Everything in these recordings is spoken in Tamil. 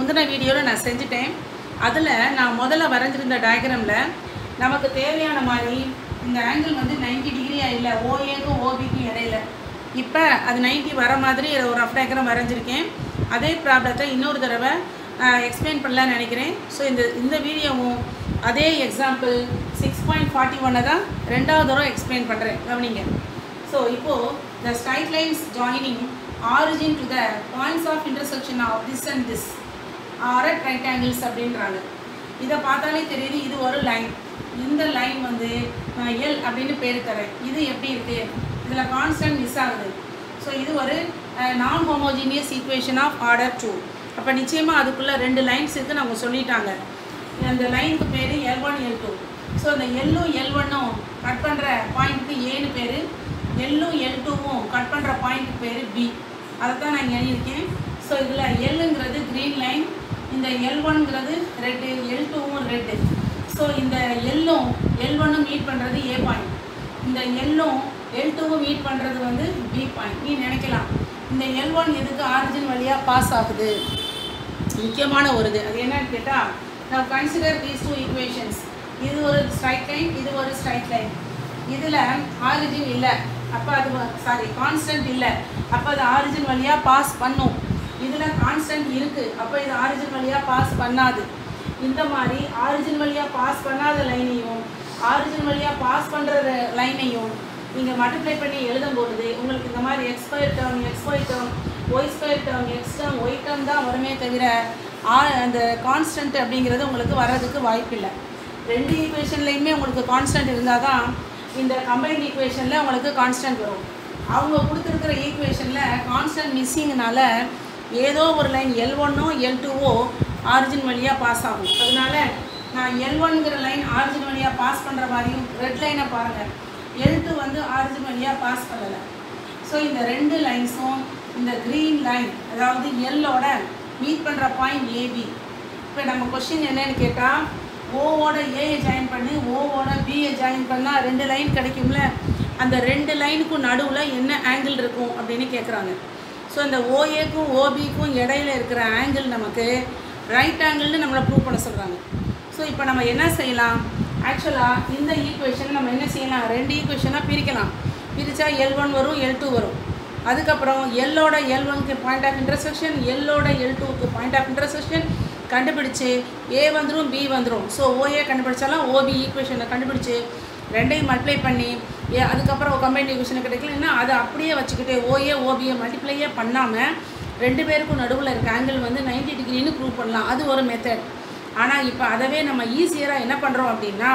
முந்தின வீடியோவில் நான் செஞ்சுட்டேன் அதில் நான் முதல்ல வரைஞ்சிருந்த டயக்ராமில் நமக்கு தேவையான மாதிரி இந்த ஆங்கிள் வந்து 90 டிகிரியா இல்லை ஓஏக்கும் ஓபிக்கும் இடையில இப்போ அது 90 வர மாதிரி ஒரு ரஃப் டயக்ராம் வரைஞ்சிருக்கேன் அதே ப்ராப்ளத்தை இன்னொரு தடவை எக்ஸ்பிளைன் பண்ணலான்னு நினைக்கிறேன் ஸோ இந்த இந்த வீடியோவும் அதே எக்ஸாம்பிள் சிக்ஸ் பாயிண்ட் ஃபார்ட்டி ஒன்னை தான் ரெண்டாவது தடவை எக்ஸ்பிளைன் பண்ணுறேன் கவனிங்க ஸோ இப்போது the straight lines joining origin to the points of intersection of this and this are at right angles அப்படின்றாங்க இதை பார்த்தாலே தெரியுது இது ஒரு லைன் இந்த லைன் வந்து எல் அப்படின்னு பேர் தரேன் இது எப்படி இருக்குது இதில் கான்ஸ்டன்ட் மிஸ் ஆகுது ஸோ இது ஒரு நான் homogeneous equation of order two அப்போ நிச்சயமாக அதுக்குள்ளே ரெண்டு லைன்ஸ் இருக்குன்னு அவங்க சொல்லிட்டாங்க அந்த லைனுக்கு பேர் L one L two so இந்த எல்லும் எல் ஒன்னும் கட் பண்ணுற பாயிண்ட்டுக்கு ஏன்னு பேர் எல்லும் எல் டூவும் கட் பண்ணுற பாயிண்ட்டுக்கு பேர் பி அதை தான் நான் இங்கே எழுதியிருக்கேன் ஸோ இதில் எல்லுங்கிறது க்ரீன் லைன் இந்த எல் ஒன்ங்கிறது ரெட்டு எல் டூவும் ரெட்டு ஸோ இந்த எல்லும் எல் ஒன்னும் மீட் பண்ணுறது ஏ பாயிண்ட் இந்த எல்லும் எல் டூவும் மீட் பண்ணுறது வந்து பி பாயிண்ட் நீ நினைக்கலாம் இந்த எல் ஒன் எதுக்கு ஆரிஜின் வழியாக பாஸ் ஆகுது முக்கியமான ஒரு இது அது என்னன்னு கேட்டால் நான் கன்சிடர் தீஸ் டூ ஈக்குவேஷன்ஸ் இது ஒரு ஸ்ட்ரைட் லைன் இது ஒரு ஸ்ட்ரைட் லைன் இதில் ஆரிஜின் இல்லை அப்போ அது சாரி கான்ஸ்டன்ட் இல்லை அப்போ அது ஆரிஜின் வழியாக பாஸ் பண்ணும் இதில் கான்ஸ்டன்ட் இருக்குது அப்போ இது ஆரிஜின் வழியாக பாஸ் பண்ணாது இந்த மாதிரி ஆரிஜின் வழியாக பாஸ் பண்ணாத லைனையும் ஆரிஜின் வழியாக பாஸ் பண்ணுற லைனையும் நீங்கள் மல்டிப்ளை பண்ணி எழுதும் பொழுது உங்களுக்கு இந்த மாதிரி x square term x y term y square term x term y term தான் வருமே தவிர ஆ அந்த கான்ஸ்டன்ட் அப்படிங்கிறது உங்களுக்கு வர்றதுக்கு வாய்ப்பில்லை ரெண்டு ஈக்குவேஷன்லேயுமே உங்களுக்கு கான்ஸ்டன்ட் இருந்தால் தான் இந்த கம்பைன்ட் ஈக்குவேஷனில் உங்களுக்கு கான்ஸ்டன்ட் வரும் அவங்க கொடுத்துருக்கிற ஈக்குவேஷனில் கான்ஸ்டன்ட் மிஸ்ஸிங்னால ஏதோ ஒரு லைன் எல் ஒன்னோ எல் டூவோ ஆரிஜின் வழியாக பாஸ் ஆகும் அதனால நான் எல் ஒன்ங்கிற லைன் ஆரிஜின் வழியாக பாஸ் பண்ணுற மாதிரியும் ரெட் லைனை பாருங்கள் எல் டூ வந்து ஆரிஜின் வழியாக பாஸ் பண்ணலை ஸோ இந்த ரெண்டு லைன்ஸும் இந்த க்ரீன் லைன் அதாவது எல்லோட மீட் பண்ணுற பாயிண்ட் ஏபி இப்போ நம்ம கொஷின் என்னன்னு கேட்டால் ஓவோட ஏயை ஜாயின் பண்ணி ஓவோட பியை ஜாயின் பண்ணால் ரெண்டு லைன் கிடைக்கும்ல அந்த ரெண்டு லைனுக்கும் நடுவில் என்ன ஆங்கிள் இருக்கும் அப்படின்னு கேட்குறாங்க ஸோ இந்த ஓஏக்கும் ஓபிக்கும் இடையில இருக்கிற ஆங்கிள் நமக்கு ரைட் ஆங்கிள்னு நம்மளை ப்ரூவ் பண்ண சொல்கிறாங்க ஸோ இப்போ நம்ம என்ன செய்யலாம் ஆக்சுவலாக இந்த ஈக்குவேஷன் நம்ம என்ன செய்யலாம் ரெண்டு ஈக்குவேஷனாக பிரிக்கலாம் பிரித்தா எல் ஒன் வரும் எல் டூ வரும் அதுக்கப்புறம் எல்லோட எல் ஒன்க்கு பாயிண்ட் ஆஃப் இன்டர்செக்ஷன் எல்லோட எல் டூக்கு பாயிண்ட் ஆஃப் இன்டர்செக்ஷன் கண்டுபிடிச்சு ஏ வந்துடும் பி வந்துடும் ஸோ ஓஏ கண்டுபிடிச்சாலும் ஓபி ஈக்குவேஷனை கண்டுபிடிச்சு ரெண்டையும் மல்டிப்ளை பண்ணி ஏ அதுக்கப்புறம் கம்பைண்ட் ஈக்குவேஷன் கிடைக்கலன்னா அதை அப்படியே வச்சுக்கிட்டு ஓஏ ஓபியை மல்டிப்ளையே பண்ணாமல் ரெண்டு பேருக்கும் நடுவில் இருக்க ஆங்கிள் வந்து 90 டிகிரின்னு ப்ரூவ் பண்ணலாம் அது ஒரு மெத்தட் ஆனால் இப்போ அதவே நம்ம ஈஸியராக என்ன பண்ணுறோம் அப்படின்னா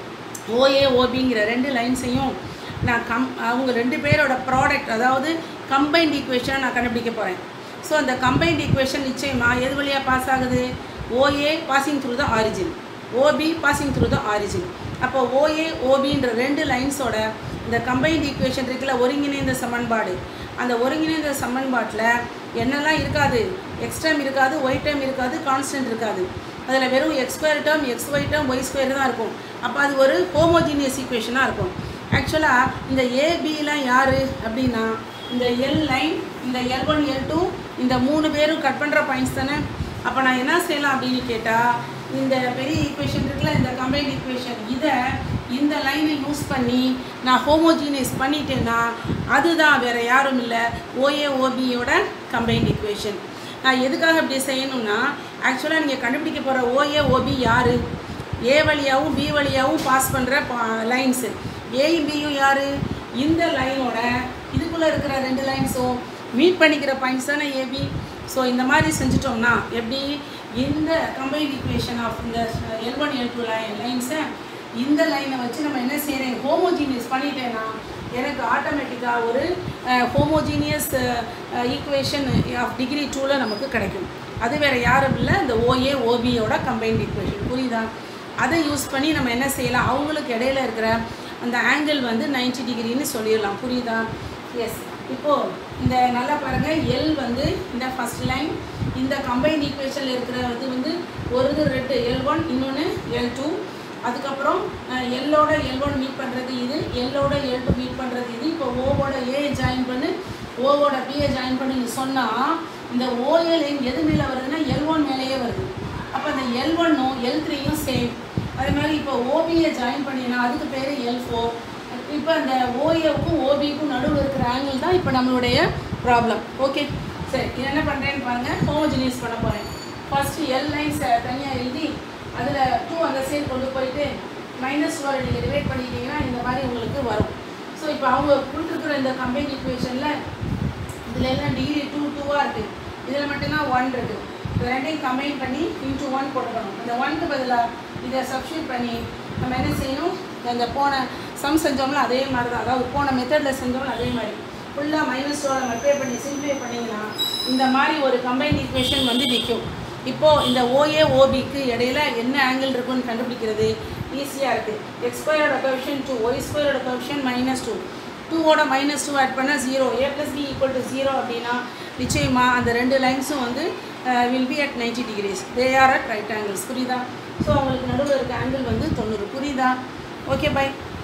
ஓஏ ஓபிங்கிற ரெண்டு லைன்ஸையும் நான் கம் அவங்க ரெண்டு பேரோட ப்ராடக்ட் அதாவது கம்பைன்ட் ஈக்குவேஷனை நான் கண்டுபிடிக்க போகிறேன் ஸோ அந்த கம்பைன்ட் ஈக்குவேஷன் நிச்சயமாக எது வழியாக பாஸ் ஆகுது OA passing through the origin OB passing through the origin அப்போ ஓஏ ஓபின்ற ரெண்டு லைன்ஸோட இந்த கம்பைன்ட் ஈக்குவேஷன் இருக்குல்ல ஒருங்கிணைந்த சமன்பாடு அந்த ஒருங்கிணைந்த சமன்பாட்டில் என்னெல்லாம் இருக்காது எக்ஸ் டைம் இருக்காது ஒய் டைம் இருக்காது கான்ஸ்டன்ட் இருக்காது அதில் வெறும் x square term x y term y square தான் இருக்கும் அப்போ அது ஒரு ஹோமோஜீனியஸ் ஈக்குவேஷனாக இருக்கும் ஆக்சுவலாக இந்த ஏபிலாம் யார் அப்படின்னா இந்த எல் லைன் இந்த எல் ஒன் எல் டூ இந்த மூணு பேரும் கட் பண்ணுற பாயிண்ட்ஸ் தானே அப்போ நான் என்ன செய்யலாம் அப்படின்னு கேட்டால் இந்த பெரிய ஈக்குவேஷன் இருக்குல்ல இந்த கம்பைன்ட் ஈக்குவேஷன் இதை இந்த லைனை யூஸ் பண்ணி நான் ஹோமோஜீனியஸ் பண்ணிட்டேன்னா அதுதான் வேறு யாரும் இல்லை ஓஏ ஓபியோட கம்பைன்ட் ஈக்குவேஷன் நான் எதுக்காக இப்படி செய்யணும்னா ஆக்சுவலாக நீங்கள் கண்டுபிடிக்க போகிற ஓஏ ஓபி யார் ஏ வழியாகவும் பி வழியாகவும் பாஸ் பண்ணுற லைன்ஸு ஏயும் பியும் யார் இந்த லைனோட இதுக்குள்ளே இருக்கிற ரெண்டு லைன்ஸும் மீட் பண்ணிக்கிற பாயிண்ட்ஸ் தானே ஏபி ஸோ இந்த மாதிரி செஞ்சிட்டோம்னா எப்படி இந்த கம்பைன்ட் ஈக்குவேஷன் ஆஃப் இந்த L one L two line லைன்ஸை இந்த லைனை வச்சு நம்ம என்ன செய்கிறேன் ஹோமோஜீனியஸ் பண்ணிட்டேன்னா எனக்கு ஆட்டோமேட்டிக்காக ஒரு ஹோமோஜீனியஸ் ஈக்குவேஷன் ஆஃப் டிகிரி டூவில் நமக்கு கிடைக்கும் அது வேறு யாரும் இல்லை இந்த ஓஏ ஓபியோட கம்பைன்ட் ஈக்குவேஷன் புரியுதா அதை யூஸ் பண்ணி நம்ம என்ன செய்யலாம் அவங்களுக்கு இடையில இருக்கிற அந்த ஆங்கிள் வந்து 90 டிகிரின்னு சொல்லிடலாம் புரியுதா எஸ் இப்போது இந்த நல்லா பாருங்கள் எல் வந்து இந்த ஃபர்ஸ்ட் லைன் இந்த கம்பைன்ட் ஈக்குவேஷனில் இருக்கிற இது வந்து ஒரு இது ரெட்டு எல் ஒன் இன்னொன்று எல் டூ அதுக்கப்புறம் எல்லோட எல் ஒன் மீட் பண்ணுறது இது எல்லோட எல் டூ மீட் பண்ணுறது இது இப்போ ஓவோட ஏ ஜாயின் பண்ணு ஓவோட பிஏ ஜாயின் பண்ணி சொன்னால் இந்த ஓஏ லைன் எது மேலே வருதுன்னா எல் ஒன் மேலேயே வருது அப்போ இந்த எல் ஒன்னும் எல் த்ரீயும் சேம் அதே மாதிரி இப்போ ஓபியை ஜாயின் பண்ணினா அதுக்கு பேர் எல் ஃபோர் இப்போ அந்த ஓஏவுக்கும் ஓபிக்கும் நடுவில் இருக்கிற ஆங்கிள் தான் இப்போ நம்மளுடைய ப்ராப்ளம் ஓகே சரி இது என்ன பண்ணுறேன்னு பாருங்கள் ஹோமோஜினியஸ் பண்ண போகிறேன் ஃபர்ஸ்ட் எல் லைன்ஸ் தனியாக எழுதி அதில் டூ அந்த சைடு கொண்டு போயிட்டு மைனஸ் ஃபோரை நீங்கள் டிவைட் பண்ணிட்டீங்கன்னா இந்த மாதிரி உங்களுக்கு வரும் ஸோ இப்போ அவங்க கொடுத்துருக்குற இந்த கம்பைன் ஈக்குவேஷனில் இதில் எல்லாம் டிகிரி டூ டூவாக இருக்குது இதில் மட்டும்தான் ஒன் இருக்குது இது ரெண்டையும் கம்பைன் பண்ணி இன்ட்டு ஒன் போட்டுக்கணும் அந்த ஒன்க்கு பதிலாக இதை சப்ஸ்டியூட் பண்ணி நம்ம என்ன செய்யணும் அந்த போன சம் செஞ்சோம்ல அதே மாதிரி தான் அதாவது போன மெத்தடில் செஞ்சோம்ல அதே மாதிரி ஃபுல்லாக மைனஸ் டூவில் மல்டிப்ளை பண்ணி சிம்ப்ளை பண்ணிங்கன்னா இந்த மாதிரி ஒரு கம்பைன் ஈக்குவேஷன் வந்து நிற்கும் இப்போது இந்த ஓஏ ஓபிக்கு இடையில என்ன ஆங்கிள் இருக்குன்னு கண்டுபிடிக்கிறது ஈஸியாக இருக்குது எக்ஸ் ஸ்கொயரோட கோஎஃபிஷியன் டூ ஒய் ஸ்கொயரோட கோஎஃபிஷியன் மைனஸ் டூ டூவோட மைனஸ் டூ ஆட் பண்ணால் zero A plus B equal to zero அப்படின்னா நிச்சயமாக அந்த ரெண்டு லைன்ஸும் வந்து will be at ninety degrees they are at right angles புரியுதா ஸோ அவங்களுக்கு நடுவில் இருக்க ஆங்கிள் வந்து தொண்ணூறு புரியுதா ஓகே பை